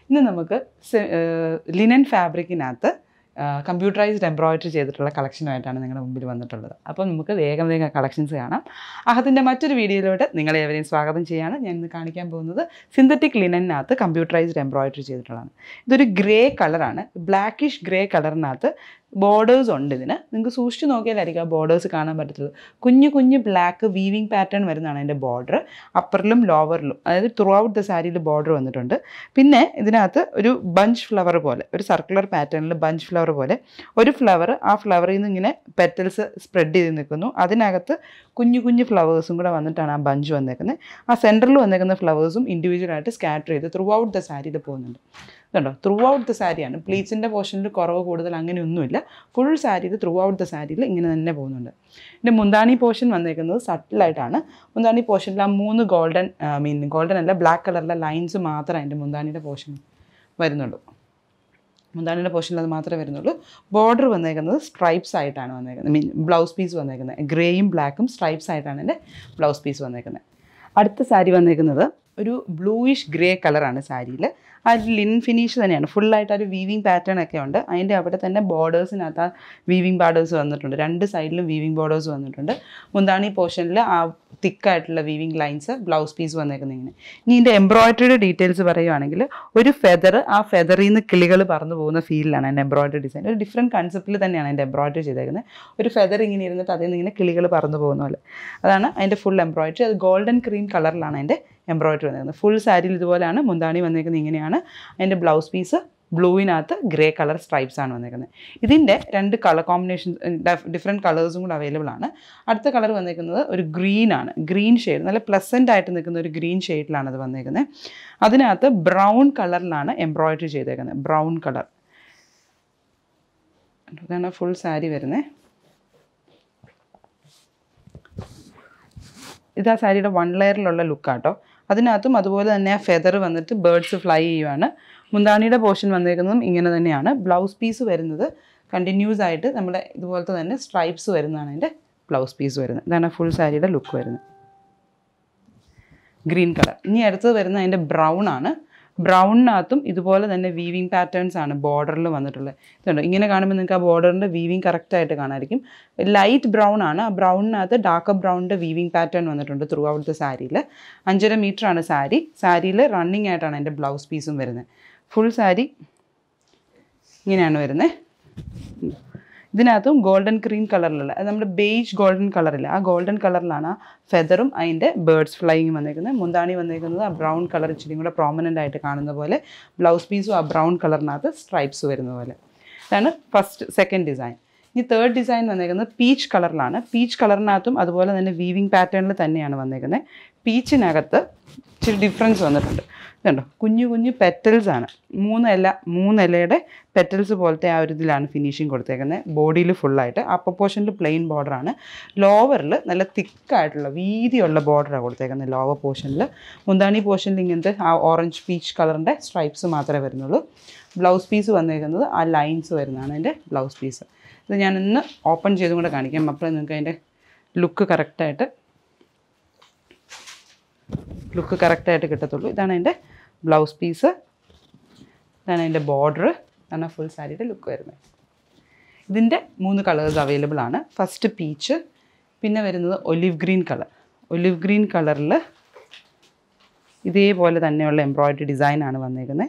ഇന്ന് നമുക്ക് linen ഫാബ്രിക്കിനകത്ത് computerised embroidery ചെയ്തിട്ടുള്ള കളക്ഷനുമായിട്ടാണ് നിങ്ങളുടെ മുമ്പിൽ വന്നിട്ടുള്ളത് അപ്പോൾ നമുക്ക് വേഗം വേഗം കളക്ഷൻസ് കാണാം അഹത്തിൻ്റെ മറ്റൊരു വീഡിയോയിലോട്ട് നിങ്ങളെ എവരെയും സ്വാഗതം ചെയ്യാണ് ഞാൻ ഇന്ന് കാണിക്കാൻ പോകുന്നത് സിന്തറ്റിക് ലിനനകത്ത് കമ്പ്യൂട്ടറൈസ്ഡ് എംബ്രോയിഡറി ചെയ്തിട്ടുള്ളതാണ് ഇതൊരു ഗ്രേ കളറാണ് ബ്ലാക്കിഷ് ഗ്രേ കളറിനകത്ത് ബോർഡേഴ്സ് ഉണ്ട് ഇതിന് നിങ്ങൾക്ക് സൂക്ഷിച്ച് നോക്കിയാലായിരിക്കും ആ ബോർഡേഴ്സ് കാണാൻ പറ്റത്തുള്ളൂ കുഞ്ഞു കുഞ്ഞു ബ്ലാക്ക് വീവിങ് പാറ്റേൺ വരുന്നതാണ് അതിൻ്റെ ബോർഡർ അപ്പറിലും ലോവറിലും അതായത് ത്രൂ ഔട്ട് ദ സാരിയിൽ ബോർഡർ വന്നിട്ടുണ്ട് പിന്നെ ഇതിനകത്ത് ഒരു ബഞ്ച് ഫ്ലവർ പോലെ ഒരു സർക്കുലർ പാറ്റേണിൽ ബഞ്ച് ഫ്ലവർ പോലെ ഒരു ഫ്ലവർ ആ ഫ്ലവറിൽ നിന്ന് ഇങ്ങനെ പെറ്റൽസ് സ്പ്രെഡ് ചെയ്ത് നിൽക്കുന്നു അതിനകത്ത് കുഞ്ഞു കുഞ്ഞു ഫ്ലവേഴ്സും കൂടെ വന്നിട്ടാണ് ആ ബഞ്ച് വന്നേക്കുന്നത് ആ സെൻറ്ററിൽ വന്നേക്കുന്ന ഫ്ലവേഴ്സും ഇൻഡിവിജ്വലായിട്ട് സ്കാറ്റർ ചെയ്ത് ത്രൂ ഔട്ട് ദ സാരിയിൽ പോകുന്നുണ്ട് കണ്ടോ ത്രൂ ഔട്ട് ദ സാരിയാണ് പ്ലീറ്റ്സിൻ്റെ പോർഷനിൽ കുറവ് കൂടുതൽ അങ്ങനെയൊന്നുമില്ല ഫുൾ സാരിയിൽ ത്രൂ ഔട്ട് ദ സാരിയിൽ ഇങ്ങനെ തന്നെ പോകുന്നുണ്ട് ഇതിൻ്റെ മുന്താണി പോർഷൻ വന്നേക്കുന്നത് സട്ടിലായിട്ടാണ് മുന്താണി പോർഷനിൽ ആ മൂന്ന് ഗോൾഡൻ മീൻ ഗോൾഡൻ അല്ല ബ്ലാക്ക് കളറിലെ ലൈൻസ് മാത്രമേ അതിൻ്റെ മുന്താണിയുടെ പോർഷൻ വരുന്നുള്ളൂ മുന്താണിയുടെ പോർഷനിൽ അത് മാത്രമേ വരുന്നുള്ളൂ ബോർഡർ വന്നേക്കുന്നത് സ്ട്രൈപ്സ് ആയിട്ടാണ് വന്നേക്കുന്നത് മീൻ ബ്ലൗസ് പീസ് വന്നേക്കുന്നത് ഗ്രേയും ബ്ലാക്കും സ്ട്രൈപ്സ് ആയിട്ടാണ് എൻ്റെ ബ്ലൗസ് പീസ് വന്നേക്കുന്നത് അടുത്ത സാരി വന്നേക്കുന്നത് ഒരു ബ്ലൂയിഷ് ഗ്രേ കളറാണ് സാരിയിൽ ആ ലിൻ ഫിനിഷ് തന്നെയാണ് ഫുള്ളായിട്ട് ഒരു വീവിങ് പാറ്റേൺ ഒക്കെ ഉണ്ട് അതിൻ്റെ അവിടെ തന്നെ ബോർഡേഴ്സിനകത്ത് ആ വീവിങ് ബോർഡേഴ്സ് വന്നിട്ടുണ്ട് രണ്ട് സൈഡിലും വീവിങ് ബോർഡേഴ്സ് വന്നിട്ടുണ്ട് മുന്താണി പോർഷനിൽ ആ തിക്കായിട്ടുള്ള വീവിങ് ലൈൻസ് ബ്ലൗസ് പീസ് വന്നേക്കുന്നത് ഇങ്ങനെ ഇനി ഇതിൻ്റെ എംബ്രോയിഡറിയുടെ ഡീറ്റെയിൽസ് പറയുവാണെങ്കിൽ ഒരു ഫെദർ ആ ഫെദറിൽ നിന്ന് കിളികൾ പറന്നു പോകുന്ന ഫീലിലാണ് എൻ്റെ എംബ്രോയിഡറി ഡിസൈൻ ഒരു ഡിഫറെൻറ്റ് കൺസെപ്റ്റിൽ തന്നെയാണ് എൻ്റെ എംബ്രോയിഡറി ചെയ്തേക്കുന്നത് ഒരു ഫെദർ ഇങ്ങനെ ഇരുന്നിട്ട് അതിൽ നിന്ന് ഇങ്ങനെ കിളികൾ പറന്നു പോകുന്ന പോലെ അതാണ് അതിൻ്റെ ഫുൾ എംബ്രോയിഡറി അത് ഗോൾഡൻ ക്രീം കളറിലാണ് അതിൻ്റെ എംബ്രോയിഡറി വന്നേക്കുന്നത് ഫുൾ സാരിയിൽ ഇതുപോലെയാണ് മുന്താണി വന്നേക്കുന്നത് ഇങ്ങനെയാണ് അതിൻ്റെ ബ്ലൗസ് പീസ് ബ്ലൂവിനകത്ത് ഗ്രേ കളർ സ്ട്രൈപ്സ് ആണ് വന്നേക്കുന്നത് ഇതിൻ്റെ രണ്ട് കളർ കോമ്പിനേഷൻ ഡിഫറെൻറ്റ് കളേഴ്സും കൂടെ അവൈലബിൾ ആണ് അടുത്ത കളർ വന്നേക്കുന്നത് ഒരു ഗ്രീൻ ആണ് ഗ്രീൻ ഷെയ്ഡ് നല്ല പ്ലസൻ്റ് ആയിട്ട് നിൽക്കുന്ന ഒരു ഗ്രീൻ ഷെയ്ഡിലാണ് അത് വന്നേക്കുന്നത് അതിനകത്ത് ബ്രൗൺ കളറിലാണ് എംബ്രോയിഡറി ചെയ്തേക്കുന്നത് ബ്രൗൺ കളർ ഇതാണ് ഫുൾ സാരി വരുന്നത് ഇത് ആ സാരിയുടെ വൺ ലെയറിലുള്ള ലുക്കാട്ടോ അതിനകത്തും അതുപോലെ തന്നെ ആ ഫെദർ വന്നിട്ട് ബേർഡ്സ് ഫ്ലൈ ചെയ്യുവാണ് മുന്താണിയുടെ പോർഷൻ വന്നേക്കുന്നതും ഇങ്ങനെ തന്നെയാണ് ബ്ലൗസ് പീസ് വരുന്നത് കണ്ടിന്യൂസ് ആയിട്ട് നമ്മുടെ ഇതുപോലത്തെ തന്നെ സ്ട്രൈപ്സ് വരുന്നതാണ് അതിൻ്റെ ബ്ലൗസ് പീസ് വരുന്നത് ഇതാണ് ഫുൾ സാരിയുടെ ലുക്ക് വരുന്നത് ഗ്രീൻ കളർ ഇനി അടുത്തത് വരുന്നത് അതിൻ്റെ ബ്രൗൺ ആണ് ബ്രൗണിനകത്തും ഇതുപോലെ തന്നെ വീവിങ് പാറ്റേൺസ് ആണ് ബോർഡറിൽ വന്നിട്ടുള്ളത് ഇതുണ്ട് ഇങ്ങനെ കാണുമ്പോൾ നിങ്ങൾക്ക് ആ ബോർഡറിൻ്റെ വീവിങ് കറക്റ്റായിട്ട് കാണാമായിരിക്കും ലൈറ്റ് ബ്രൗൺ ആണ് ആ ബ്രൗണിനകത്ത് ഡാർക്ക് ബ്രൗണിൻ്റെ വീവിങ് പാറ്റേൺ വന്നിട്ടുണ്ട് ത്രൂ ഔട്ട് ദ സാരിയിൽ അഞ്ചര മീറ്റർ ആണ് സാരി സാരിയിൽ റണ്ണിങ് ആയിട്ടാണ് എൻ്റെ ബ്ലൗസ് പീസും വരുന്നത് ഫുൾ സാരി ഇങ്ങനെയാണ് വരുന്നത് ഇതിനകത്തും ഗോൾഡൻ ക്രീം കളറിലുള്ള അത് നമ്മുടെ ബേജ് ഗോൾഡൻ കളറില്ല ആ ഗോൾഡൻ കളറിലാണ് ആ ഫെദറും അതിൻ്റെ ബേർഡ്സ് ഫ്ലൈയിങ് വന്നേക്കുന്നത് മുന്താണി വന്നേക്കുന്നത് ആ ബ്രൗൺ കളർ ഇച്ചിരി കൂടെ പ്രോമനൻ്റ് ആയിട്ട് കാണുന്ന പോലെ ബ്ലൗസ് പീസും ആ ബ്രൗൺ കളറിനകത്ത് സ്ട്രൈപ്സ് വരുന്ന പോലെ ഇതാണ് ഫസ്റ്റ് സെക്കൻഡ് ഡിസൈൻ ഇനി തേർഡ് ഡിസൈൻ വന്നേക്കുന്നത് പീച്ച് കളറിലാണ് പീച്ച് കളറിനകത്തും അതുപോലെ തന്നെ വീവിങ് പാറ്റേണിൽ തന്നെയാണ് വന്നേക്കുന്നത് പീച്ചിനകത്ത് ഇച്ചിരി ഡിഫറൻസ് വന്നിട്ടുണ്ട് ഇതുണ്ടോ കുഞ്ഞു കുഞ്ഞു പെറ്റൽസ് ആണ് മൂന്ന് ഇല മൂന്ന് ഇലയുടെ പെറ്റൽസ് പോലത്തെ ആ ഒരു ഇതിലാണ് ഫിനിഷിങ് കൊടുത്തേക്കുന്നത് ബോഡിയിൽ ഫുള്ളായിട്ട് അപ്പർ പോർഷനിൽ പ്ലെയിൻ ബോർഡറാണ് ലോവറിൽ നല്ല തിക്കായിട്ടുള്ള വീതിയുള്ള ബോർഡറാണ് കൊടുത്തേക്കുന്നത് ലോവർ പോർഷനിൽ മുന്താണി പോർഷനിൽ ഇങ്ങനത്തെ ആ ഓറഞ്ച് പീച്ച് കളറിൻ്റെ സ്ട്രൈപ്സ് മാത്രമേ വരുന്നുള്ളൂ ബ്ലൗസ് പീസ് വന്നേക്കുന്നത് ആ ലൈൻസ് വരുന്നതാണ് അതിൻ്റെ ബ്ലൗസ് പീസ് ഇത് ഞാൻ ഇന്ന് ഓപ്പൺ ചെയ്തും കൂടെ കാണിക്കാം അപ്പോൾ നിങ്ങൾക്ക് അതിൻ്റെ ലുക്ക് കറക്റ്റായിട്ട് ലുക്ക് കറക്റ്റായിട്ട് കിട്ടത്തുള്ളൂ ഇതാണ് അതിൻ്റെ ബ്ലൗസ് പീസ് ഇതാണ് അതിൻ്റെ ബോർഡർ ഇതാണ് ഫുൾ സാരിയുടെ ലുക്ക് വരുന്നത് ഇതിൻ്റെ മൂന്ന് കളേഴ്സ് അവൈലബിൾ ആണ് ഫസ്റ്റ് പീച്ച് പിന്നെ വരുന്നത് olive green colour olive green കളറിൽ ഇതേപോലെ തന്നെയുള്ള എംബ്രോയിഡറി ഡിസൈനാണ് വന്നേക്കുന്നത്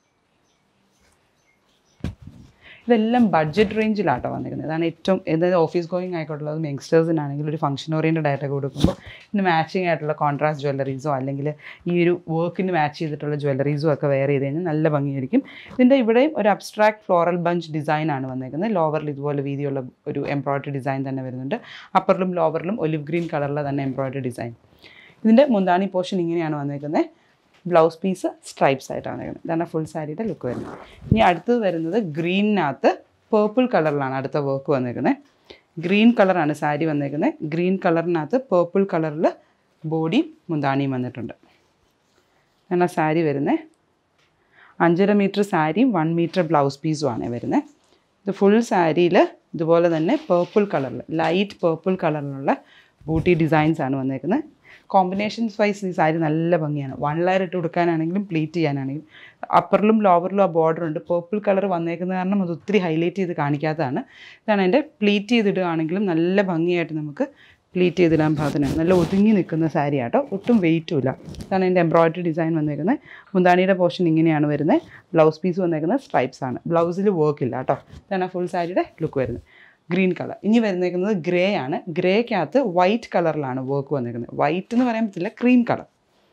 ഇതെല്ലാം ബഡ്ജറ്റ് റേഞ്ചിലാട്ടോ വന്നിരിക്കുന്നത് ഇതാണ് ഏറ്റവും അതായത് ഓഫീസ് ഗോയിങ് ആയിക്കോട്ടുള്ളത് യങ്സ്റ്റേഴ്സിനാണെങ്കിൽ ഒരു ഫംഗ്ഷൻ ഓറിയൻറ്റഡ് ആയിട്ടൊക്കെ കൊടുക്കുമ്പോൾ ഇതിന് മാച്ചിങ് ആയിട്ടുള്ള കോൺട്രാസ്റ്റ് ജ്വല്ലറീസോ അല്ലെങ്കിൽ ഈ ഒരു വർക്കിന് മാച്ച് ചെയ്തിട്ടുള്ള ജ്വല്ലറീസോ ഒക്കെ വെയർ ചെയ്ത് കഴിഞ്ഞാൽ നല്ല ഭംഗിയായിരിക്കും ഇതിൻ്റെ ഇവിടെയും ഒരു അബ്സ്ട്രാക്ട് ഫ്ലോറൽ ബഞ്ച് ഡിസൈൻ ആണ് വന്നേക്കുന്നത് ലോവറിൽ ഇതുപോലെ വീതിയുള്ള ഒരു എംബ്രോയിഡറി ഡിസൈൻ തന്നെ വരുന്നുണ്ട് അപ്പറിലും ലോവറിലും ഒലിവ് ഗ്രീൻ കളറിലെ തന്നെ എംബ്രോയിഡറി ഡിസൈൻ ഇതിൻ്റെ മുന്താണി പോർഷൻ ഇങ്ങനെയാണ് വന്നേക്കുന്നത് ബ്ലൗസ് പീസ് സ്ട്രൈപ്സ് ആയിട്ടാണ് വന്നേക്കുന്നത് ഇതാണ് ഫുൾ സാരിയുടെ ലുക്ക് വരുന്നത് ഇനി അടുത്തത് വരുന്നത് ഗ്രീനിനകത്ത് പേർപ്പിൾ കളറിലാണ് അടുത്ത വർക്ക് വന്നേക്കുന്നത് ഗ്രീൻ കളറാണ് സാരി വന്നേക്കുന്നത് ഗ്രീൻ കളറിനകത്ത് പേർപ്പിൾ കളറിൽ ബോഡി മുന്താണിയും വന്നിട്ടുണ്ട് ഇതാണ് സാരി വരുന്നത് അഞ്ചര മീറ്റർ സാരിയും വൺ മീറ്റർ ബ്ലൗസ് പീസും ആണ് വരുന്നത് ഇത് ഫുൾ സാരിയിൽ ഇതുപോലെ തന്നെ പേർപ്പിൾ കളറിൽ ലൈറ്റ് പേർപ്പിൾ കളറിലുള്ള ബൂട്ടി ഡിസൈൻസ് ആണ് വന്നേക്കുന്നത് കോമ്പിനേഷൻസ് വൈസ് ഈ സാരി നല്ല ഭംഗിയാണ് വൺ ലെയർ ഇട്ട് കൊടുക്കാനാണെങ്കിലും പ്ലീറ്റ് ചെയ്യാനാണെങ്കിലും അപ്പറിലും ലോവറിലും ആ ബോർഡർ ഉണ്ട് പേർപ്പിൾ കളർ വന്നേക്കുന്ന കാരണം അത് ഒത്തിരി ഹൈലൈറ്റ് ചെയ്ത് കാണിക്കാത്തതാണ് ഇതാണ് എൻ്റെ പ്ലീറ്റ് ചെയ്തിടുകയാണെങ്കിലും നല്ല ഭംഗിയായിട്ട് നമുക്ക് പ്ലീറ്റ് ചെയ്തിടാൻ പാകത്തിന് നല്ല ഒതുങ്ങി നിൽക്കുന്ന സാരി ആട്ടോ ഒട്ടും വെയിറ്റും ഇല്ല ഇതാണ് എൻ്റെ എംബ്രോയിഡറി ഡിസൈൻ വന്നേക്കുന്നത് മുന്താണിയുടെ പോർഷൻ ഇങ്ങനെയാണ് വരുന്നത് ബ്ലൗസ് പീസ് വന്നേക്കുന്നത് സ്ട്രൈപ്സ് ആണ് ബ്ലൗസിൽ വർക്ക് ഇല്ല കേട്ടോ ഇതാണ് ഫുൾ സാരിയുടെ ലുക്ക് വരുന്നത് ഗ്രീൻ കളർ ഇനി വരുന്നേക്കുന്നത് ഗ്രേ ആണ് ഗ്രേക്കകത്ത് വൈറ്റ് കളറിലാണ് വർക്ക് വന്നേക്കുന്നത് വൈറ്റ് എന്ന് പറയാൻ പറ്റില്ല ക്രീം കളർ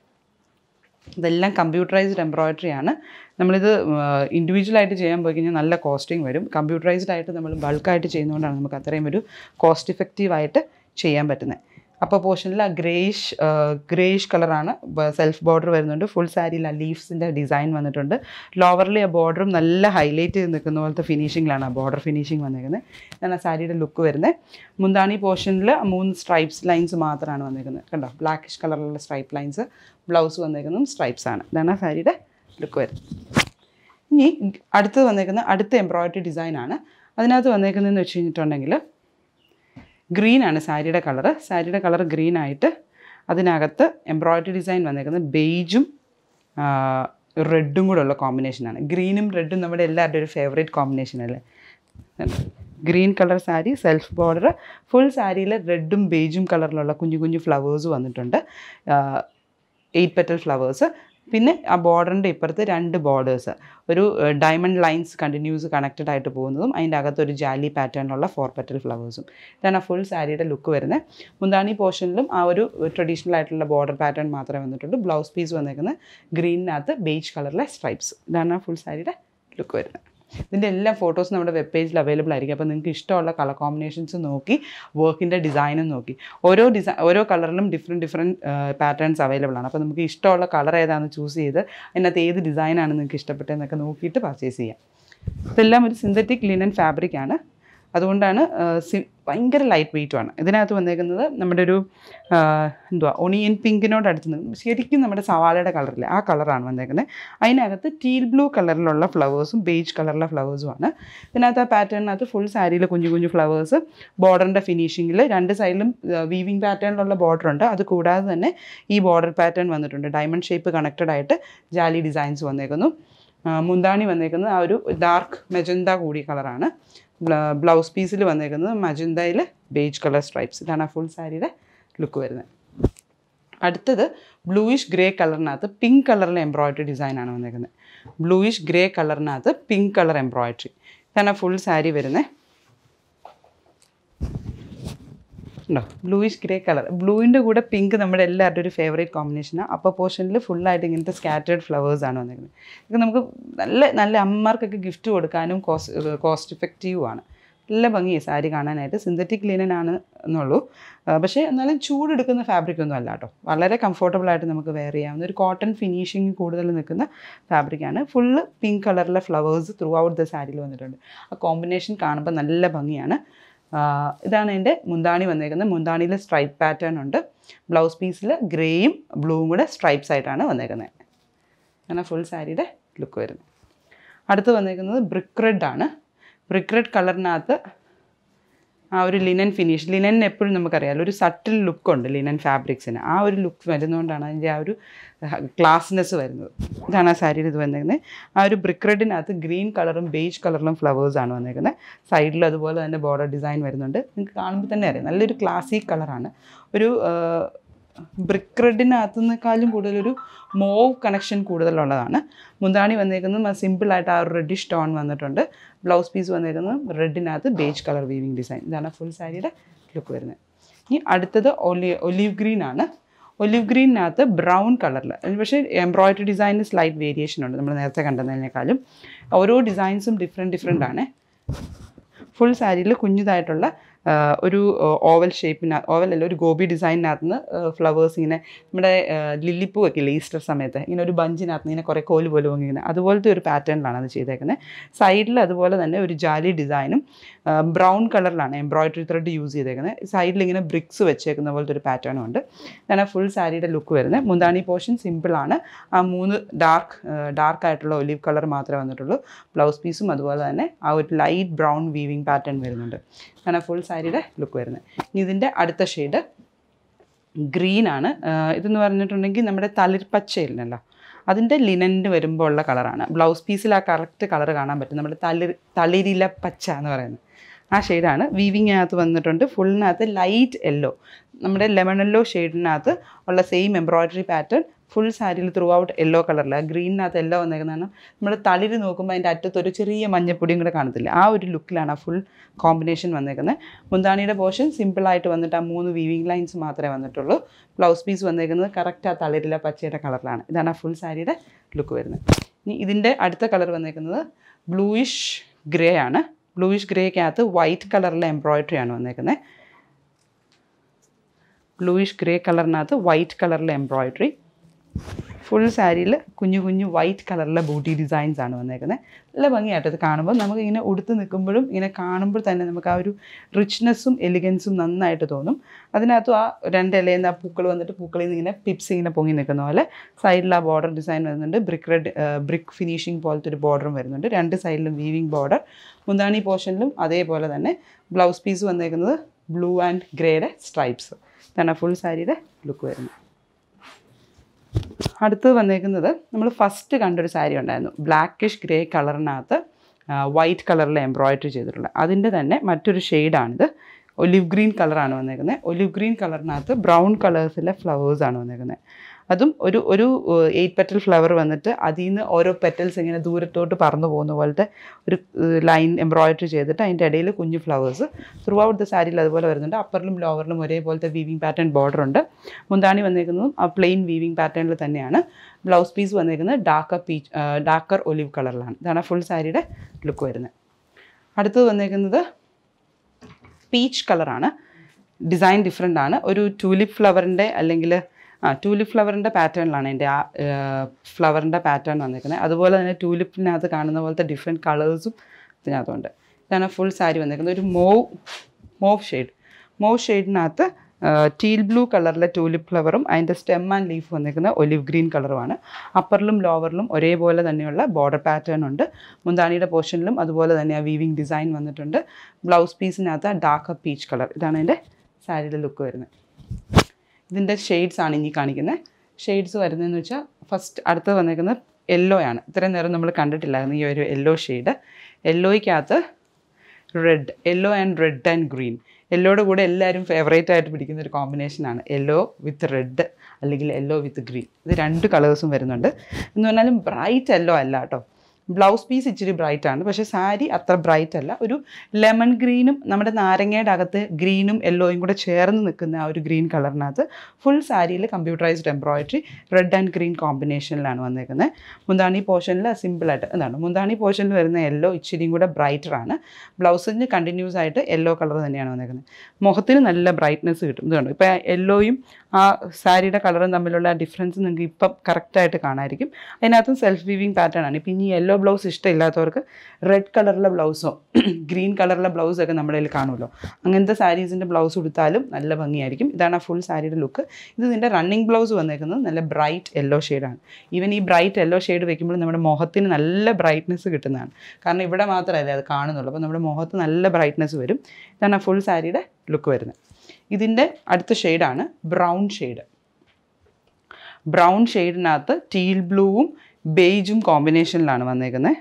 ഇതെല്ലാം കമ്പ്യൂട്ടറൈസ്ഡ് എംബ്രോയിഡറി ആണ് നമ്മളിത് ഇൻഡിവിജ്വൽ ആയിട്ട് ചെയ്യാൻ പോയി കഴിഞ്ഞാൽ നല്ല കോസ്റ്റിംഗ് വരും കമ്പ്യൂട്ടറൈസ്ഡ് ആയിട്ട് നമ്മൾ ബൾക്കായിട്ട് ചെയ്യുന്നതുകൊണ്ടാണ് നമുക്ക് അത്രയും ഒരു കോസ്റ്റ് ഇഫക്റ്റീവ് ആയിട്ട് ചെയ്യാൻ പറ്റുന്നത് അപ്പോൾ പോർഷനിൽ ആ ഗ്രേയിഷ് ഗ്രേയിഷ് കളറാണ് സെൽഫ് ബോർഡർ വരുന്നുണ്ട് ഫുൾ സാരിയിൽ ആ ലീവ്സിൻ്റെ ഡിസൈൻ വന്നിട്ടുണ്ട് ലോവറിൽ ആ ബോർഡറും നല്ല ഹൈലൈറ്റ് ചെയ്ത് നിൽക്കുന്ന പോലത്തെ ഫിനിഷിങ്ങിലാണ് ആ ബോർഡർ ഫിനിഷിങ് വന്നിരിക്കുന്നത് ഇതാണ് ആ സാരിയുടെ ലുക്ക് വരുന്നത് മുന്താണി പോർഷനിൽ മൂന്ന് സ്ട്രൈപ്സ് ലൈൻസ് മാത്രമാണ് വന്നിരിക്കുന്നത് കണ്ടോ ബ്ലാക്കിഷ് കളറിലുള്ള സ്ട്രൈപ്പ് ലൈൻസ് ബ്ലൗസ് വന്നിരിക്കുന്നതും സ്ട്രൈപ്സ് ആണ് ഇതാണ് ആ സാരിയുടെ ലുക്ക് വരുന്നത് ഇനി അടുത്ത് വന്നേക്കുന്ന അടുത്ത എംബ്രോയിഡറി ഡിസൈൻ ആണ് അതിനകത്ത് വന്നേക്കുന്നതെന്ന് വെച്ച് കഴിഞ്ഞിട്ടുണ്ടെങ്കിൽ ഗ്രീൻ ആണ് സാരിയുടെ കളറ് സാരിയുടെ കളർ ഗ്രീൻ ആയിട്ട് അതിനകത്ത് എംബ്രോയിഡറി ഡിസൈൻ വന്നേക്കുന്നത് ബെയ്ജും റെഡും കൂടെ ഉള്ള കോമ്പിനേഷനാണ് ഗ്രീനും റെഡും നമ്മുടെ എല്ലാവരുടെയും ഒരു ഫേവറേറ്റ് കോമ്പിനേഷൻ അല്ലേ green colour sari self border full സാരിയിൽ റെഡും ബേജും കളറിലുള്ള കുഞ്ഞു കുഞ്ഞു ഫ്ലവേഴ്സ് വന്നിട്ടുണ്ട് എയ്റ്റ് പെറ്റൽ ഫ്ലവേഴ്സ് പിന്നെ ആ ബോർഡറിൻ്റെ ഇപ്പുറത്ത് രണ്ട് ബോർഡേഴ്സ് ഒരു ഡയമണ്ട് ലൈൻസ് കണ്ടിന്യൂസ് കണക്റ്റഡ് ആയിട്ട് പോകുന്നതും അതിൻ്റെ അകത്ത് ഒരു ജാലി പാറ്റേണിലുള്ള ഫോർ പെറ്റൽ ഫ്ലവേഴ്സും ഇതാണ് ആ ഫുൾ സാരിയുടെ ലുക്ക് വരുന്നത് മുന്താണി പോർഷനിലും ആ ഒരു ട്രഡീഷണൽ ആയിട്ടുള്ള ബോർഡർ പാറ്റേൺ മാത്രമേ വന്നിട്ടുള്ളൂ ബ്ലൗസ് പീസ് വന്നേക്കുന്നത് ഗ്രീനിനകത്ത് ബേജ് കളറിലെ സ്ട്രൈപ്സ് ഇതാണ് ആ ഫുൾ സാരിയുടെ ലുക്ക് വരുന്നത് ഇതിൻ്റെ എല്ലാ ഫോട്ടോസും നമ്മുടെ വെബ് പേജിൽ അവൈലബിൾ ആയിരിക്കും അപ്പോൾ നിങ്ങൾക്ക് ഇഷ്ടമുള്ള കളർ കോമ്പിനേഷൻസ് നോക്കി വർക്കിൻ്റെ ഡിസൈനും നോക്കി ഓരോ ഡിസൈൻ ഓരോ കളറിലും ഡിഫറെൻറ്റ് ഡിഫറെൻറ്റ് പാറ്റേൺസ് അവൈലബിൾ ആണ് അപ്പോൾ നമുക്ക് ഇഷ്ടമുള്ള കളർ ഏതാണെന്ന് ചൂസ് ചെയ്ത് അതിനകത്ത് ഏത് ഡിസൈനാണ് നിങ്ങൾക്ക് ഇഷ്ടപ്പെട്ടതെന്നൊക്കെ നോക്കിയിട്ട് പർച്ചേസ് ചെയ്യാം ഇതെല്ലാം ഒരു സിന്തറ്റിക് ലിനൻ ഫാബ്രിക് ആണ് അതുകൊണ്ടാണ് ആ, സി ഭയങ്കര ലൈറ്റ് വെയിറ്റുമാണ് ഇതിനകത്ത് വന്നേക്കുന്നത് നമ്മുടെ ഒരു ആ, എന്തുവാ ഒണിയൻ പിങ്കിനോട് അടുത്ത് നിൽക്കും ശരിക്കും നമ്മുടെ സവാളയുടെ കളറില്ലേ ആ കളറാണ് വന്നേക്കുന്നത് അതിനകത്ത് ടീൽ ബ്ലൂ കളറിലുള്ള ഫ്ലവേഴ്സും ബേജ് കളറിലെ ഫ്ലവേഴ്സുമാണ് ഇതിനകത്ത് ആ പാറ്റേണിനകത്ത് ഫുൾ സാരിയിൽ കുഞ്ഞു കുഞ്ഞു ഫ്ലവേഴ്സ് ബോർഡറിൻ്റെ ഫിനിഷിങ്ങിൽ രണ്ട് സൈഡിലും വീവിങ് പാറ്റേണിലുള്ള ബോർഡർ ഉണ്ട് അത് കൂടാതെ തന്നെ ഈ ബോർഡർ പാറ്റേൺ വന്നിട്ടുണ്ട് ഡയമണ്ട് ഷേപ്പ് കണക്റ്റഡ് ആയിട്ട് ജാലി ഡിസൈൻസ് വന്നേക്കുന്നു ആ, മുന്താണി വന്നേക്കുന്നത് ആ ഒരു ഡാർക്ക് മെജന്ത കൂടിയ കളറാണ് ബ്ലൗസ് പീസിൽ വന്നേക്കുന്നത് മജന്തയിൽ ബേജ് കളർ സ്ട്രൈപ്സ് ഇതാണ് ആ ഫുൾ സാരിയുടെ ലുക്ക് വരുന്നത് അടുത്തത് ബ്ലൂയിഷ് ഗ്രേ കളറിനകത്ത് പിങ്ക് കളറിലെ എംബ്രോയിഡറി ഡിസൈനാണ് വന്നേക്കുന്നത് ബ്ലൂയിഷ് ഗ്രേ കളറിനകത്ത് പിങ്ക് കളർ എംബ്രോയിഡറി ഇതാണ് ഫുൾ സാരി വരുന്നത് ഉണ്ടോ ബ്ലൂയിഷ് ഗ്രേ കളർ ബ്ലൂവിൻ്റെ കൂടെ പിങ്ക് നമ്മുടെ എല്ലാവരുടെയും ഒരു ഫേവറേറ്റ് കോമ്പിനേഷനാണ് അപ്പർ പോർഷനിൽ ഫുള്ളായിട്ട് ഇങ്ങനത്തെ സ്കാറ്റേർഡ് ഫ്ലവേഴ്സ് ആണ് വന്നിരിക്കുന്നത് ഇത് നമുക്ക് നല്ല നല്ല അമ്മമാർക്കൊക്കെ ഗിഫ്റ്റ് കൊടുക്കാനും കോസ്റ്റ് കോസ്റ്റ് ഇഫക്റ്റീവും ആണ് നല്ല ഭംഗിയാണ് സാരി കാണാനായിട്ട് സിന്തറ്റിക് ലിനൻ ആണ് എന്നുള്ളൂ ആ, പക്ഷേ എന്നാലും ചൂടെടുക്കുന്ന ഫാബ്രിക് ഒന്നും അല്ല കേട്ടോ വളരെ കംഫർട്ടബിൾ ആയിട്ട് നമുക്ക് വെയർ ചെയ്യാവുന്ന ഒരു കോട്ടൺ ഫിനിഷിങ് കൂടുതൽ നിൽക്കുന്ന ഫാബ്രിക്കാണ് ഫുള്ള് പിങ്ക് കളറിലെ ഫ്ലവേഴ്സ് ത്രൂ ഔട്ട് ദ സാരിയിൽ വന്നിട്ടുണ്ട് ആ കോമ്പിനേഷൻ കാണുമ്പോൾ നല്ല ഭംഗിയാണ് ആ, ഇതാണ് എൻ്റെ മുന്താണി വന്നേക്കുന്നത് മുന്താണിയിൽ സ്ട്രൈപ്പ് പാറ്റേൺ ഉണ്ട് ബ്ലൗസ് പീസിൽ ഗ്രേയും ബ്ലൂവും കൂടെ സ്ട്രൈപ്സ് ആയിട്ടാണ് വന്നേക്കുന്നത് അങ്ങനെ ഫുൾ സാരിയുടെ ലുക്ക് വരുന്നത് അടുത്ത് വന്നേക്കുന്നത് ബ്രിക്ക് റെഡ് ആണ് ബ്രിക്ക് റെഡ് കളറിനകത്ത് ആ ഒരു ലിനൻ ഫിനിഷ് ലിനൻ എപ്പോഴും നമുക്കറിയാമല്ലോ ഒരു സട്ടിൽ ലുക്കുണ്ട് ലിനൻ ഫാബ്രിക്സിന് ആ ഒരു ലുക്ക് വരുന്നതുകൊണ്ടാണ് അതിൻ്റെ ആ ഒരു ക്ലാസ്നെസ് വരുന്നത് ഇതാണ് ആ സാരിയിൽ ഇത് വന്നേക്കുന്നത് ആ ഒരു ബ്രിക്ക് റെഡിനകത്ത് ഗ്രീൻ കളറും ബേജ് കളറിലും ഫ്ലവേഴ്സാണ് വന്നേക്കുന്നത് സൈഡിൽ അതുപോലെ തന്നെ ബോർഡർ ഡിസൈൻ വരുന്നുണ്ട് നിങ്ങൾക്ക് കാണുമ്പോൾ തന്നെ അറിയാം നല്ലൊരു ക്ലാസിക് കളറാണ് ഒരു ബ്രിക്ക് റെഡിനകത്തുനിന്നേക്കാളും കൂടുതലൊരു മോവ് കണക്ഷൻ കൂടുതലുള്ളതാണ് മുന്താണി വന്നേക്കുന്നത് സിമ്പിളായിട്ട് ആ ഒരു റെഡിഷ് ടോൺ വന്നിട്ടുണ്ട് ബ്ലൗസ് പീസ് വന്നേക്കുന്നത് റെഡിനകത്ത് ബേജ് കളർ വീവിങ് ഡിസൈൻ ഇതാണ് ഫുൾ സാരിയുടെ ലുക്ക് വരുന്നത് ഇനി അടുത്തത് ഒലി ഒലിവ് ഗ്രീൻ ആണ് ഒലിവ് ഗ്രീനിനകത്ത് ബ്രൗൺ കളറിൽ പക്ഷേ എംബ്രോയിഡറി ഡിസൈനിന് സ്ലൈറ്റ് വേരിയേഷൻ ഉണ്ട് നമ്മൾ നേരത്തെ കണ്ടതിനേക്കാളും ഓരോ ഡിസൈൻസും ഡിഫറെൻറ്റ് ഡിഫറെൻ്റ് ആണ് ഫുൾ സാരിയിൽ കുഞ്ഞതായിട്ടുള്ള ആ, ഒരു ഓവൽ ഷേപ്പിന് ഓവൽ അല്ല ഒരു ഗോപി ഡിസൈനിനകത്ത് നിന്ന് ഫ്ലവേഴ്സ് ഇങ്ങനെ നമ്മുടെ ലില്ലിപ്പൂ ഒക്കെ ഇല്ലേ ഈസ്റ്റർ സമയത്ത് ഇങ്ങനെ ഒരു ബഞ്ചിനകത്ത് ഇങ്ങനെ കുറേ കോല് പോലെ ഇങ്ങനെ അതുപോലത്തെ ഒരു പാറ്റേണിലാണ് അത് ചെയ്തേക്കുന്നത് സൈഡിൽ അതുപോലെ തന്നെ ഒരു ജാലി ഡിസൈനും ബ്രൗൺ കളറിലാണ് എംബ്രോയിഡറി ത്രെഡ് യൂസ് ചെയ്തേക്കുന്നത് സൈഡിൽ ഇങ്ങനെ ബ്രിക്സ് വെച്ചേക്കുന്ന പോലത്തെ ഒരു പാറ്റേണും ഉണ്ട് ഇതാണ് ഫുൾ സാരിയുടെ ലുക്ക് വരുന്നത് മുന്താണി പോർഷൻ സിമ്പിളാണ് ആ മൂന്ന് ഡാർക്ക് ഡാർക്ക് ആയിട്ടുള്ള ഒലിവ് കളർ മാത്രമേ വന്നിട്ടുള്ളൂ ബ്ലൗസ് പീസും അതുപോലെ തന്നെ ആ ഒരു ലൈറ്റ് ബ്രൗൺ വീവിങ് പാറ്റേൺ വരുന്നുണ്ട് ഇതാണ് ഫുൾ സാരിയുടെ ലുക്ക് വരുന്നത് ഇനി ഇതിൻ്റെ അടുത്ത ഷെയ്ഡ് ഗ്രീനാണ് ഇതെന്ന് പറഞ്ഞിട്ടുണ്ടെങ്കിൽ നമ്മുടെ തളിർപ്പച്ചയില്ലല്ലോ അതിൻ്റെ ലിനൻ്റെ വരുമ്പോൾ ഉള്ള കളറാണ് ബ്ലൗസ് പീസിൽ ആ കറക്റ്റ് കളർ കാണാൻ പറ്റും നമ്മുടെ തളിർ തളിരില പച്ച എന്ന് പറയുന്നത് ആ ഷെയ്ഡാണ് വീവിങ്ങിനകത്ത് വന്നിട്ടുണ്ട് ഫുള്ളിനകത്ത് ലൈറ്റ് യെല്ലോ നമ്മുടെ ലെമൺ യെല്ലോ ഷെയ്ഡിനകത്ത് ഉള്ള സെയിം എംബ്രോയ്ഡറി പാറ്റേൺ ഫുൾ സാരിയിൽ ത്രൂ ഔട്ട് യെല്ലോ കളറിൽ ഗ്രീനിനകത്ത് യെല്ലോ വന്നേക്കുന്നതാണ് നമ്മൾ തളിര് നോക്കുമ്പോൾ അതിൻ്റെ അറ്റത്ത് ഒരു ചെറിയ മഞ്ഞപ്പൊടിയും കൂടെ കാണത്തില്ല ആ ഒരു ലുക്കിലാണ് ആ ഫുൾ കോമ്പിനേഷൻ വന്നേക്കുന്നത് മുന്താണിയുടെ പോർഷൻ സിമ്പിളായിട്ട് വന്നിട്ട് ആ മൂന്ന് വീവിങ് ലൈൻസ് മാത്രമേ വന്നിട്ടുള്ളൂ ബ്ലൗസ് പീസ് വന്നേക്കുന്നത് കറക്റ്റ് ആ തളിരില പച്ചയുടെ കളറിലാണ് ഇതാണ് ആ ഫുൾ സാരിയുടെ ലുക്ക് വരുന്നത് ഇനി ഇതിൻ്റെ അടുത്ത കളർ വന്നേക്കുന്നത് ബ്ലൂയിഷ് ഗ്രേ ആണ് ബ്ലൂയിഷ് ഗ്രേക്കകത്ത് വൈറ്റ് കളറിലെ എംബ്രോയ്ഡറി ആണ് വന്നേക്കുന്നത് ബ്ലൂയിഷ് ഗ്രേ കളറിനകത്ത് വൈറ്റ് കളറിലെ എംബ്രോയ്ഡറി ഫുൾ സാരിയിൽ കുഞ്ഞു കുഞ്ഞു വൈറ്റ് കളറിലെ ബൂട്ടി ഡിസൈൻസ് ആണ് വന്നേക്കുന്നത് നല്ല ഭംഗിയായിട്ട് ഇത് കാണുമ്പോൾ നമുക്ക് ഇങ്ങനെ ഉടുത്ത് നിൽക്കുമ്പോഴും ഇങ്ങനെ കാണുമ്പോൾ തന്നെ നമുക്ക് ആ ഒരു റിച്ച്നെസ്സും എലിഗൻസും നന്നായിട്ട് തോന്നും അതിനകത്തും ആ രണ്ട് ഇലയിൽ നിന്ന് ആ പൂക്കൾ വന്നിട്ട് പൂക്കളിൽ നിന്ന് ഇങ്ങനെ പിപ്സ് ഇങ്ങനെ പൊങ്ങി നിൽക്കുന്ന പോലെ സൈഡിൽ ആ ബോർഡർ ഡിസൈൻ വരുന്നുണ്ട് ബ്രിക്ക് റെഡ് ബ്രിക്ക് ഫിനിഷിംഗ് പോലത്തെ ഒരു ബോർഡറും വരുന്നുണ്ട് രണ്ട് സൈഡിലും വീവിങ് ബോർഡർ മുന്താണി പോർഷനിലും അതേപോലെ തന്നെ ബ്ലൗസ് പീസ് വന്നേക്കുന്നത് ബ്ലൂ ആൻഡ് ഗ്രേയുടെ സ്ട്രൈപ്സ് ഇതാണ് ഫുൾ സാരിയുടെ ലുക്ക് വരുന്നത് അടുത്തത് വന്നേക്കുന്നത് നമ്മൾ ഫസ്റ്റ് കണ്ടൊരു സാരി ഉണ്ടായിരുന്നു ബ്ലാക്കിഷ് ഗ്രേ കളറിനകത്ത് വൈറ്റ് കളറിൽ എംബ്രോയിഡറി ചെയ്തിട്ടുള്ളത് അതിൻ്റെ തന്നെ മറ്റൊരു ഷെയ്ഡാണിത് ഒലിവ് ഗ്രീൻ കളറാണ് വന്നേക്കുന്നത് ഒലിവ് ഗ്രീൻ കളറിനകത്ത് ബ്രൗൺ കളേഴ്സിലെ ഫ്ലവേഴ്സാണ് വന്നേക്കുന്നത് അതും ഒരു ഒരു എയ്റ്റ് പെറ്റൽ ഫ്ലവർ വന്നിട്ട് അതിൽ നിന്ന് ഓരോ പെറ്റൽസ് ഇങ്ങനെ ദൂരത്തോട്ട് പറന്നു പോകുന്ന പോലത്തെ ഒരു ലൈൻ എംബ്രോയിഡറി ചെയ്തിട്ട് അതിൻ്റെ ഇടയിൽ കുഞ്ഞു ഫ്ലവേഴ്സ് ത്രൂ ഔട്ട് ദ സാരിയിൽ അതുപോലെ വരുന്നുണ്ട് അപ്പറിലും ലോവറിലും ഒരേപോലത്തെ വീവിങ് പാറ്റേൺ ബോർഡർ ഉണ്ട് മുന്താണി വന്നേക്കുന്നതും ആ പ്ലെയിൻ വീവിങ് പാറ്റേണിൽ തന്നെയാണ് ബ്ലൗസ് പീസ് വന്നേക്കുന്നത് ഡാർക്കർ പീച്ച് ഡാർക്കർ ഒലിവ് കളറിലാണ് ഇതാണ് ഫുൾ സാരിയുടെ ലുക്ക് വരുന്നത് അടുത്തത് വന്നേക്കുന്നത് പീച്ച് കളറാണ് ഡിസൈൻ ഡിഫറെൻ്റ് ആണ് ഒരു ടൂലിപ്പ് ഫ്ലവറിൻ്റെ അല്ലെങ്കിൽ ആ ടൂലിപ്പ് ഫ്ലവറിൻ്റെ പാറ്റേണിലാണ് എൻ്റെ ആ ഫ്ലവറിൻ്റെ പാറ്റേൺ വന്നിരിക്കുന്നത് അതുപോലെ തന്നെ ടൂലിപ്പിനകത്ത് കാണുന്ന പോലത്തെ ഡിഫറെൻറ്റ് കളേഴ്സും ഇതിനകത്തുണ്ട് ഇതാണ് ഫുൾ സാരി വന്നിരിക്കുന്നത് ഒരു മോവ് മോവ് ഷെയ്ഡ് മോവ് ഷെയ്ഡിനകത്ത് ടീൽ ബ്ലൂ കളറിലെ ടൂലിപ്പ് ഫ്ലവറും അതിൻ്റെ സ്റ്റെം ആൻഡ് ലീഫ് വന്നിരിക്കുന്ന ഒലിവ് ഗ്രീൻ കളറുമാണ് അപ്പറിലും ലോവറിലും ഒരേപോലെ തന്നെയുള്ള ബോർഡർ പാറ്റേൺ ഉണ്ട് മുന്താണിയുടെ പോർഷനിലും അതുപോലെ തന്നെ ആ വീവിങ് ഡിസൈൻ വന്നിട്ടുണ്ട് ബ്ലൗസ് പീസിനകത്ത് ഡാർക്ക് പീച്ച് കളർ ഇതാണ് എൻ്റെ സാരിയുടെ ലുക്ക് വരുന്നത് ഇതിൻ്റെ ഷെയ്ഡ്സ് ആണ് ഇനി കാണിക്കുന്നത് ഷെയ്ഡ്സ് വരുന്നതെന്ന് വെച്ചാൽ ഫസ്റ്റ് അടുത്ത് വന്നേക്കുന്നത് യെല്ലോ ആണ് ഇത്രയും നേരം നമ്മൾ കണ്ടിട്ടില്ലായിരുന്നു ഈ ഒരു യെല്ലോ ഷെയ്ഡ് യെല്ലോയ്ക്കകത്ത് red yellow and red and green യെല്ലോയുടെ കൂടെ എല്ലാവരും ഫേവറേറ്റ് ആയിട്ട് പിടിക്കുന്ന ഒരു കോമ്പിനേഷനാണ് യെല്ലോ വിത്ത് റെഡ് അല്ലെങ്കിൽ യെല്ലോ വിത്ത് ഗ്രീൻ ഇത് രണ്ട് കളേഴ്സും വരുന്നുണ്ട് എന്ന് പറഞ്ഞാലും ബ്രൈറ്റ് യെല്ലോ അല്ല കേട്ടോ ബ്ലൗസ് പീസ് ഇച്ചിരി ബ്രൈറ്റ് ആണ് പക്ഷേ സാരി അത്ര ബ്രൈറ്റ് അല്ല ഒരു ലെമൺ ഗ്രീനും നമ്മുടെ നാരങ്ങയുടെ അകത്ത് ഗ്രീനും യെല്ലോയും കൂടെ ചേർന്ന് നിൽക്കുന്ന ആ ഒരു ഗ്രീൻ കളറിനകത്ത് ഫുൾ സാരിയിൽ computerised embroidery red and green കോമ്പിനേഷനിലാണ് വന്നേക്കുന്നത് മുന്താണി പോർഷനിൽ സിമ്പിളായിട്ട് എന്താണ് മുന്താണി പോർഷനിൽ വരുന്ന യെല്ലോ ഇച്ചിരിയും കൂടെ ബ്രൈറ്റർ ആണ് ബ്ലൗസിന് കണ്ടിന്യൂസ് ആയിട്ട് യെല്ലോ കളർ തന്നെയാണ് വന്നേക്കുന്നത് മുഖത്തിന് നല്ല ബ്രൈറ്റ്നെസ് കിട്ടും ഇത് കണ്ടു ഇപ്പോൾ യെല്ലോയും ആ സാരിയുടെ കളറും തമ്മിലുള്ള ഡിഫറൻസ് നിങ്ങൾക്ക് ഇപ്പം കറക്റ്റായിട്ട് കാണാമായിരിക്കും അതിനകത്തും സെൽഫ് വീവിങ് പാറ്റേൺ ആണ് ഇപ്പം ഇനി യെല്ലോ ബ്ലൗസ് ഇഷ്ടമില്ലാത്തവർക്ക് റെഡ് കളറിലെ ബ്ലൗസോ ഗ്രീൻ കളറിലെ ബ്ലൗസൊക്കെ നമ്മുടെ കയ്യിൽ കാണുമല്ലോ അങ്ങനത്തെ സാരീസിൻ്റെ ബ്ലൗസ് കൊടുത്താലും നല്ല ഭംഗിയായിരിക്കും ഇതാണ് ആ ഫുൾ സാരിയുടെ ലുക്ക് ഇത് ഇതിൻ്റെ റണ്ണിങ് ബ്ലൗസ് വന്നേക്കുന്നത് നല്ല ബ്രൈറ്റ് യെല്ലോ ഷെയ്ഡാണ് ഈവൻ ഈ ബ്രൈറ്റ് യെല്ലോ ഷെയ്ഡ് വെക്കുമ്പോൾ നമ്മുടെ മുഖത്തിന് നല്ല ബ്രൈറ്റ്നെസ് കിട്ടുന്നതാണ് കാരണം ഇവിടെ മാത്രമല്ലേ അത് കാണുന്നുള്ളൂ അപ്പോൾ നമ്മുടെ മുഖത്ത് നല്ല ബ്രൈറ്റ്നെസ് വരും ഇതാണ് ആ ഫുൾ സാരിയുടെ ലുക്ക് വരുന്നത് ഇതിൻ്റെ അടുത്ത ഷെയ്ഡാണ് ബ്രൗൺ ഷെയ്ഡ് ബ്രൗൺ ഷെയ്ഡിനകത്ത് ടീൽ ബ്ലൂവും ബേജും കോമ്പിനേഷനിലാണ് വന്നേക്കുന്നത്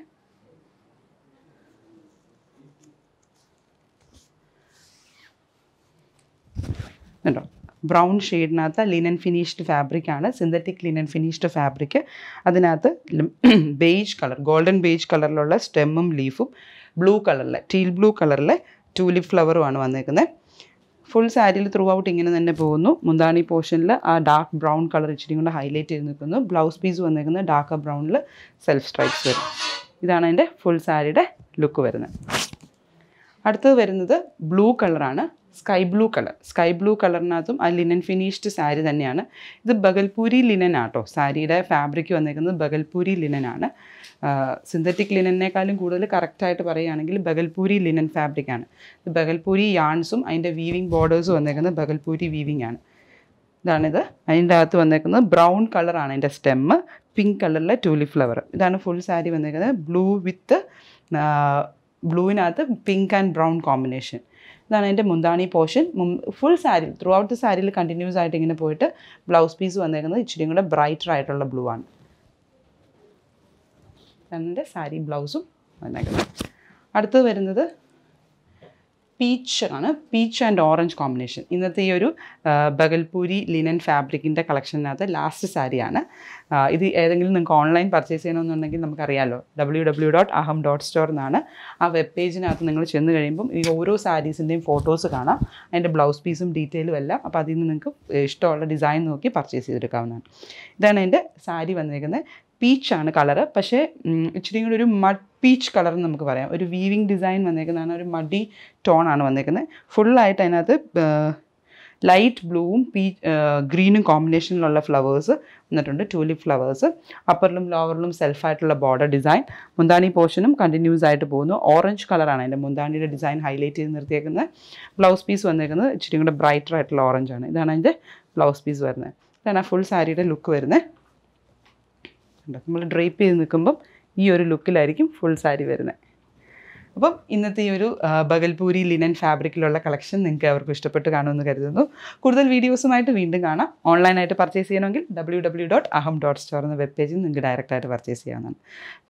കണ്ടോ ബ്രൗൺ ഷെയ്ഡിനകത്ത് ലിനൻ ഫിനിഷ്ഡ് ഫാബ്രിക് ആണ് സിന്തറ്റിക് ലിനൻ ഫിനിഷ്ഡ് ഫാബ്രിക് അതിനകത്ത് ബേജ് കളർ ഗോൾഡൻ ബേജ് കളറിലുള്ള സ്റ്റെമ്മും ലീഫും ബ്ലൂ കളറിലെ ടീൽ ബ്ലൂ കളറിലെ ടൂലിപ്പ് ഫ്ലവറുമാണ് വന്നേക്കുന്നത് ഫുൾ സാരിയിൽ ത്രൂ ഔട്ട് ഇങ്ങനെ തന്നെ പോകുന്നു മുന്താണി പോർഷനിൽ ആ ഡാർക്ക് ബ്രൗൺ കളർ ഇച്ചിരി കൊണ്ട് ഹൈലൈറ്റ് ചെയ്ത് നിൽക്കുന്നു ബ്ലൗസ് പീസ് വന്നേക്കുന്നത് ഡാർക്ക് ബ്രൗണിൽ സെൽഫ് സ്ട്രൈപ്സ് വരും ഇതാണ് അതിൻ്റെ ഫുൾ സാരിയുടെ ലുക്ക് വരുന്നത് അടുത്തത് വരുന്നത് ബ്ലൂ കളറാണ് sky blue colour sky blue കളറിനകത്തും ആ ലിനൻ ഫിനിഷ്ഡ് സാരി തന്നെയാണ് ഇത് ബഗൽപൂരി ലിനൻ ആട്ടോ സാരിയുടെ ഫാബ്രിക് വന്നേക്കുന്നത് ബഗൽപൂരി ലിനൻ ആണ് സിന്തറ്റിക് ലിനനേക്കാളും കൂടുതൽ കറക്റ്റായിട്ട് പറയുകയാണെങ്കിൽ ബഗൽപൂരി ലിനൻ ഫാബ്രിക് ആണ് ഇത് ബഗൽപൂരി യാൺസും അതിൻ്റെ വീവിങ് ബോർഡേഴ്സും വന്നേക്കുന്നത് ബഗൽപൂരി വീവിങ് ആണ് ഇതാണിത് അതിൻ്റെ അകത്ത് വന്നേക്കുന്നത് ബ്രൗൺ കളറാണ് അതിൻ്റെ സ്റ്റെമ്മ് പിങ്ക് കളറിലെ ടൂലി ഫ്ലവർ ഇതാണ് ഫുൾ സാരി വന്നേക്കുന്നത് ബ്ലൂ വിത്ത് ബ്ലൂവിനകത്ത് പിങ്ക് ആൻഡ് ബ്രൗൺ കോമ്പിനേഷൻ ഇതാണ് അതിൻ്റെ മുന്താണി portion full sari throughout the സാരിയിൽ കണ്ടിന്യൂസ് ആയിട്ട് ഇങ്ങനെ പോയിട്ട് ബ്ലൗസ് പീസ് വന്നേക്കുന്നത് ഇച്ചിരി കൂടെ ബ്രൈറ്റർ ആയിട്ടുള്ള ബ്ലൂ ആണ് അതിൻ്റെ സാരി ബ്ലൗസും വന്നേക്കുന്നത് അടുത്തത് വരുന്നത് പീച്ച് ആണ് പീച്ച് ആൻഡ് ഓറഞ്ച് കോമ്പിനേഷൻ ഇന്നത്തെ ഈ ഒരു ആ, ബഗൽപൂരി ലിനൻ ഫാബ്രിക്കിൻ്റെ കളക്ഷനകത്ത് ലാസ്റ്റ് സാരിയാണ് ആ, ഇത് ഏതെങ്കിലും നിങ്ങൾക്ക് ഓൺലൈൻ പർച്ചേസ് ചെയ്യണമെന്നുണ്ടെങ്കിൽ നമുക്കറിയാലോ W W dot Aham dot store എന്നാണ് ആ വെബ് പേജിനകത്ത് നിങ്ങൾ ചെന്ന് കഴിയുമ്പം ഈ ഓരോ സാരീസിൻ്റെയും ഫോട്ടോസ് കാണാം അതിൻ്റെ ബ്ലൗസ് പീസും ഡീറ്റെയിലും എല്ലാം അപ്പോൾ അതിൽ നിന്ന് നിങ്ങൾക്ക് ഇഷ്ടമുള്ള ഡിസൈൻ നോക്കി പർച്ചേസ് ചെയ്തെടുക്കാവുന്നതാണ് ഇതാണ് എൻ്റെ സാരി വന്നിരിക്കുന്നത് പീച്ചാണ് കളറ് പക്ഷേ ഉം, ഇച്ചിരി കൂടി ഒരു മഡ് പീച്ച് കളർ എന്ന് നമുക്ക് പറയാം ഒരു വീവിങ് ഡിസൈൻ വന്നേക്കുന്നതാണ് ഒരു മഡി ടോണാണ് വന്നേക്കുന്നത് ഫുള്ളായിട്ട് അതിനകത്ത് ലൈറ്റ് ബ്ലൂവും പീ ഗ്രീനും കോമ്പിനേഷനിലുള്ള ഫ്ലവേഴ്സ് വന്നിട്ടുണ്ട് ട്യൂലിപ്പ് ഫ്ലവേഴ്സ് അപ്പറിലും ലോവറിലും സെൽഫായിട്ടുള്ള ബോർഡർ ഡിസൈൻ മുന്താണി പോർഷനും കണ്ടിന്യൂസ് ആയിട്ട് പോകുന്നു ഓറഞ്ച് കളറാണ് അതിൻ്റെ മുന്താണിയുടെ ഡിസൈൻ ഹൈലൈറ്റ് ചെയ്ത് നിർത്തിയേക്കുന്നത് ബ്ലൗസ് പീസ് വന്നേക്കുന്നത് ഇച്ചിരി കൂടെ ബ്രൈറ്റർ ആയിട്ടുള്ള ഓറഞ്ചാണ് ഇതാണ് അതിൻ്റെ ബ്ലൗസ് പീസ് വരുന്നത് ഇതാണ് ആ ഫുൾ സാരിയുടെ ലുക്ക് വരുന്നത് നമ്മൾ ഡ്രേപ്പ് ചെയ്ത് നിൽക്കുമ്പം ഈ ഒരു ലുക്കിലായിരിക്കും ഫുൾ സാരി വരുന്നത് അപ്പം ഇന്നത്തെ ഈ ഒരു ആ, ബഗൽപൂരി ലിനൻ ഫാബ്രിക്കിലുള്ള കളക്ഷൻ നിങ്ങൾക്ക് അവർക്ക് ഇഷ്ടപ്പെട്ട് കാണുമെന്ന് കരുതുന്നു കൂടുതൽ വീഡിയോസുമായിട്ട് വീണ്ടും കാണാം ഓൺലൈനായിട്ട് പർച്ചേസ് ചെയ്യണമെങ്കിൽ W W dot Aham dot store എന്ന വെബ് പേജിൽ നിങ്ങൾക്ക് ഡയറക്റ്റായിട്ട് പർച്ചേസ് ചെയ്യാവുന്നതാണ്